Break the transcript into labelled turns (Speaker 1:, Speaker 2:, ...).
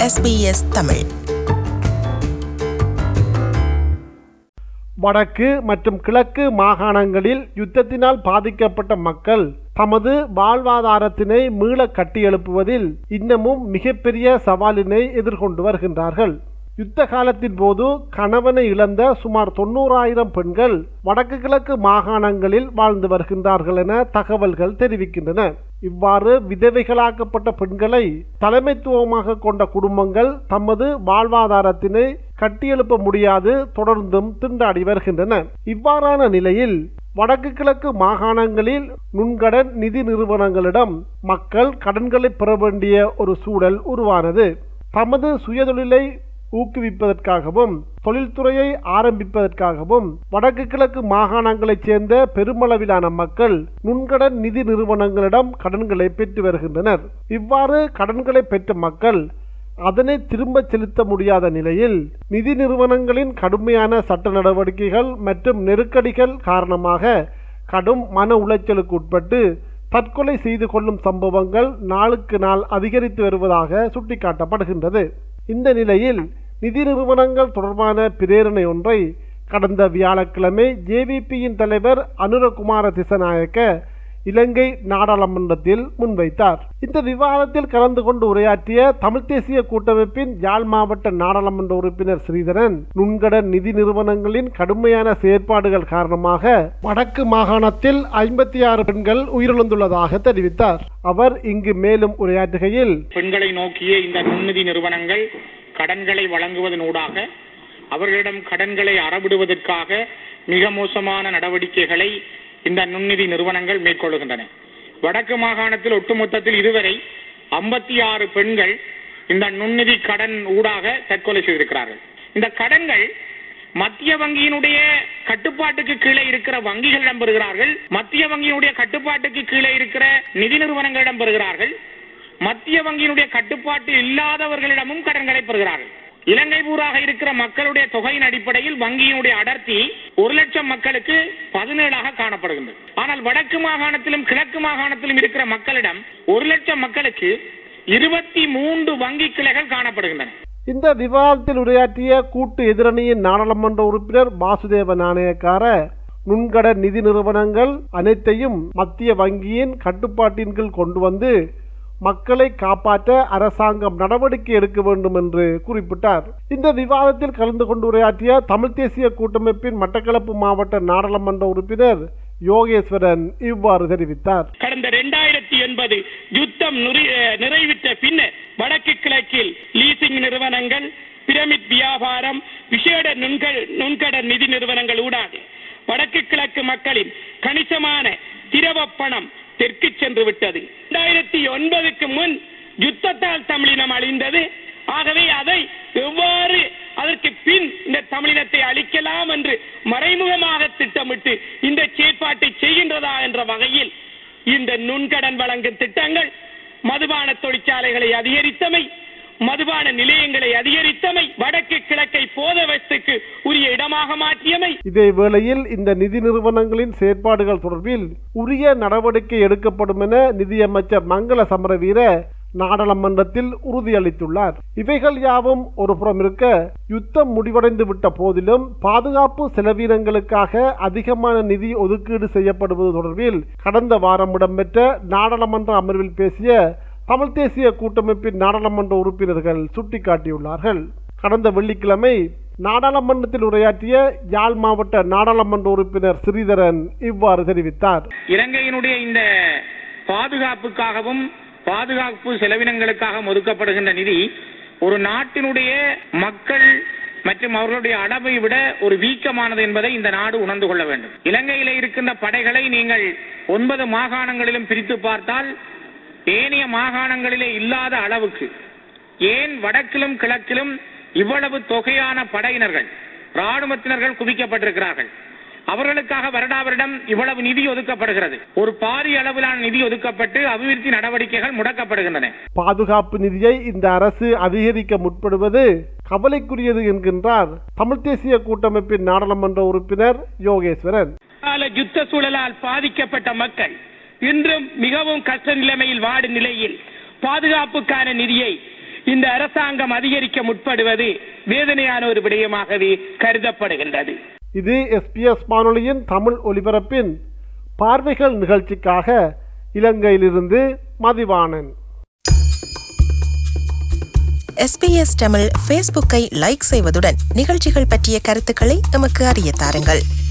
Speaker 1: SBS Tamil
Speaker 2: வடக்கு மற்றும் கிழக்கு மாகாணங்களில் யுத்தத்தினால் பாதிக்கப்பட்ட மக்கள் தமது வாழ்வாதாரத்தினை மீள கட்டியெழுப்புவதில் இன்னமும் மிகப்பெரிய சவாலினை எதிர்கொண்டு வருகின்றார்கள் யுத்த காலத்தின் போது கணவனை இழந்த சுமார் தொண்ணூறாயிரம் பெண்கள் வடக்கு கிழக்கு மாகாணங்களில் வாழ்ந்து வருகின்றார்கள் என தகவல்கள் தெரிவிக்கின்றன இவ்வாறு விதவைகளாக்கப்பட்ட பெண்களை தலைமைத்துவமாக கொண்ட குடும்பங்கள் தமது வாழ்வாதாரத்தினை கட்டியெழுப்ப முடியாது தொடர்ந்தும் திண்டாடி வருகின்றன இவ்வாறான நிலையில் வடக்கு கிழக்கு மாகாணங்களில் நுண்கடன் நிதி நிறுவனங்களிடம் மக்கள் கடன்களை பெற வேண்டிய ஒரு சூழல் உருவானது தமது சுயதொழிலை ஊக்குவிப்பதற்காகவும் தொழில்துறையை ஆரம்பிப்பதற்காகவும் வடக்கு கிழக்கு மாகாணங்களைச் சேர்ந்த பெருமளவிலான மக்கள் நுண்கடன் நிதி நிறுவனங்களிடம் கடன்களை பெற்று வருகின்றனர் இவ்வாறு கடன்களை பெற்ற மக்கள் அதனை திரும்ப செலுத்த முடியாத நிலையில் நிதி நிறுவனங்களின் கடுமையான சட்ட நடவடிக்கைகள் மற்றும் நெருக்கடிகள் காரணமாக கடும் மன உளைச்சலுக்கு உட்பட்டு தற்கொலை செய்து கொள்ளும் சம்பவங்கள் நாளுக்கு நாள் அதிகரித்து வருவதாக சுட்டிக்காட்டப்படுகின்றது இந்த நிலையில் நிதி நிறுவனங்கள் தொடர்பான பிரேரணை ஒன்றை கடந்த வியாழக்கிழமை ஜேவிபியின் தலைவர் அனுரகுமார திசநாயக்க இலங்கை நாடாளுமன்றத்தில் முன்வைத்தார் இந்த விவாதத்தில் கலந்து கொண்டு உரையாற்றிய தமிழ் தேசிய கூட்டமைப்பின் யாழ் மாவட்ட நாடாளுமன்ற உறுப்பினர் ஸ்ரீதரன் நுண்கடன் நிதி நிறுவனங்களின் கடுமையான செயற்பாடுகள் காரணமாக வடக்கு மாகாணத்தில் ஐம்பத்தி ஆறு பெண்கள் உயிரிழந்துள்ளதாக தெரிவித்தார் அவர் இங்கு மேலும் உரையாற்றுகையில்
Speaker 3: பெண்களை நோக்கிய இந்த நுண்நிதி நிறுவனங்கள் கடன்களை வழங்குவதனூடாக அவர்களிடம் கடன்களை அறவிடுவதற்காக மிக மோசமான நடவடிக்கைகளை இந்த நுண்நிதி நிறுவனங்கள் மேற்கொள்கின்றன வடக்கு மாகாணத்தில் ஒட்டுமொத்தத்தில் இதுவரை ஐம்பத்தி ஆறு பெண்கள் இந்த நுண்நிதி கடன் ஊடாக தற்கொலை செய்திருக்கிறார்கள் இந்த கடன்கள் மத்திய வங்கியினுடைய கட்டுப்பாட்டுக்கு கீழே இருக்கிற வங்கிகளிடம் பெறுகிறார்கள் மத்திய வங்கியினுடைய கட்டுப்பாட்டுக்கு கீழே இருக்கிற நிதி நிறுவனங்களிடம் பெறுகிறார்கள் மத்திய வங்கியினுடைய கட்டுப்பாட்டு இல்லாதவர்களிடமும் கடன்களை பெறுகிறார்கள் இலங்கை பூராக இருக்கிற மக்களுடைய தொகையின் அடிப்படையில் வங்கியினுடைய அடர்த்தி ஒரு லட்சம் மக்களுக்கு பதினேழாக காணப்படுகின்றது ஆனால் வடக்கு மாகாணத்திலும் கிழக்கு மாகாணத்திலும் இருக்கிற மக்களிடம் ஒரு லட்சம் மக்களுக்கு இருபத்தி மூன்று வங்கி கிளைகள் காணப்படுகின்றன
Speaker 2: இந்த விவாதத்தில் உரையாற்றிய கூட்டு எதிரணியின் நாடாளுமன்ற உறுப்பினர் வாசுதேவ நாணயக்கார நுண்கடன் நிதி நிறுவனங்கள் அனைத்தையும் மத்திய வங்கியின் கட்டுப்பாட்டின் கீழ் கொண்டு வந்து மக்களை காப்பாற்ற அரசாங்கம் நடவடிக்கை எடுக்க வேண்டும் என்று குறிப்பிட்டார் இந்த விவாதத்தில் கலந்து கொண்டு உரையாற்றிய தமிழ் தேசிய கூட்டமைப்பின் மட்டக்களப்பு மாவட்ட நாடாளுமன்ற உறுப்பினர் யோகேஸ்வரன் இவ்வாறு தெரிவித்தார்
Speaker 3: கடந்த இரண்டாயிரத்தி எண்பது யுத்தம் நுரி- அஹ் நிறைவுற்ற பின்னர் வடக்கு கிழக்கில் லீசிங் நிறுவனங்கள் பிரமிட் வியாபாரம் விசேட நுண்க- நுண்கடன் நிதி நிறுவனங்கள் ஊடாக வடக்கு கிழக்கு மக்களின் கணிசமான திரவ பணம் தெற்கு சென்று விட்டது இரண்டாயிரத்தி ஒன்பதுக்கு முன் யுத்தத்தால் தமிழினம் அழிந்தது ஆகவே அதை எவ்வாறு அதற்கு பின் இந்த தமிழினத்தை அழிக்கலாம் என்று மறைமுகமாக திட்டமிட்டு இந்த செயற்பாட்டை செய்கின்றதா என்ற வகையில் இந்த நுண்கடன் வழங்கும் திட்டங்கள் மதுபான தொழிற்சாலைகளை அதிகரித்தமை மதுபான நிலையங்களை அதிகரித்தமை வடக்கு கிழக்கை போதவத்துக்கு உரிய இடமாக மாற்றியமை
Speaker 2: இதே வேளையில் இந்த நிதி நிறுவனங்களின் செயற்பாடுகள் தொடர்பில் உரிய நடவடிக்கை எடுக்கப்படும் என நிதியமைச்சர் மங்கள சமரவீர நாடாளுமன்றத்தில் உறுதியளித்துள்ளார் இவைகள் யாவும் ஒரு புறம் இருக்க யுத்தம் முடிவடைந்து விட்ட போதிலும் பாதுகாப்பு செலவீனங்களுக்காக அதிகமான நிதி ஒதுக்கீடு செய்யப்படுவது தொடர்பில் கடந்த வாரம் இடம்பெற்ற நாடாளுமன்ற அமர்வில் பேசிய தமிழ் தேசிய கூட்டமைப்பின் நாடாளுமன்ற உறுப்பினர்கள் சுட்டிக்காட்டியுள்ளார்கள் கடந்த வெள்ளிக்கிழமை நாடாளுமன்றத்தில் உரையாற்றிய யாழ் மாவட்ட நாடாளுமன்ற உறுப்பினர் ஸ்ரீதரன் இவ்வாறு தெரிவித்தார்
Speaker 3: இலங்கையினுடைய இந்த பாதுகாப்புக்காகவும் பாதுகாப்பு செலவினங்களுக்காக ஒதுக்கப்படுகின்ற நிதி ஒரு நாட்டினுடைய மக்கள் மற்றும் அவர்களுடைய அடவை விட ஒரு வீக்கமானது என்பதை இந்த நாடு உணர்ந்து கொள்ள வேண்டும் இலங்கையில இருக்கின்ற படைகளை நீங்கள் ஒன்பது மாகாணங்களிலும் பிரித்து பார்த்தால் ஏனைய மாகாணங்களிலே இல்லாத அளவுக்கு ஏன் வடக்கிலும் கிழக்கிலும் இவ்வளவு தொகையான படையினர்கள் ராணுவத்தினர்கள் குவிக்கப்பட்டிருக்கிறார்கள் அவர்களுக்காக வருடா வருடம் இவ்வளவு நிதி ஒதுக்கப்படுகிறது ஒரு பாரிய அளவிலான நிதி ஒதுக்கப்பட்டு அபிவிருத்தி நடவடிக்கைகள் முடக்கப்படுகின்றன
Speaker 2: பாதுகாப்பு நிதியை இந்த அரசு அதிகரிக்க முற்படுவது கவலைக்குரியது என்கின்றார் தமிழ் தேசிய கூட்டமைப்பின் நாடாளுமன்ற உறுப்பினர் யோகேஸ்வரன்
Speaker 3: கால யுத்த சூழலால் பாதிக்கப்பட்ட மக்கள் இன்றும் மிகவும் கஷ்ட நிலைமையில் வாடும் நிலையில் பாதுகாப்புக்கான நிதியை
Speaker 1: இந்த அரசாங்கம் அதிகரிக்க முற்படுவது வேதனையான ஒரு விடயமாகவே கருதப்படுகின்றது
Speaker 2: இது எஸ்பிஎஸ் வானொலியின் தமிழ் ஒலிபரப்பின் பார்வைகள் நிகழ்ச்சிக்காக இலங்கையிலிருந்து மதிவாணன்
Speaker 4: எஸ்பிஎஸ் தமிழ் ஃபேஸ்புக்கை லைக் செய்வதுடன் நிகழ்ச்சிகள் பற்றிய கருத்துக்களை எமக்கு அறிய தாருங்கள்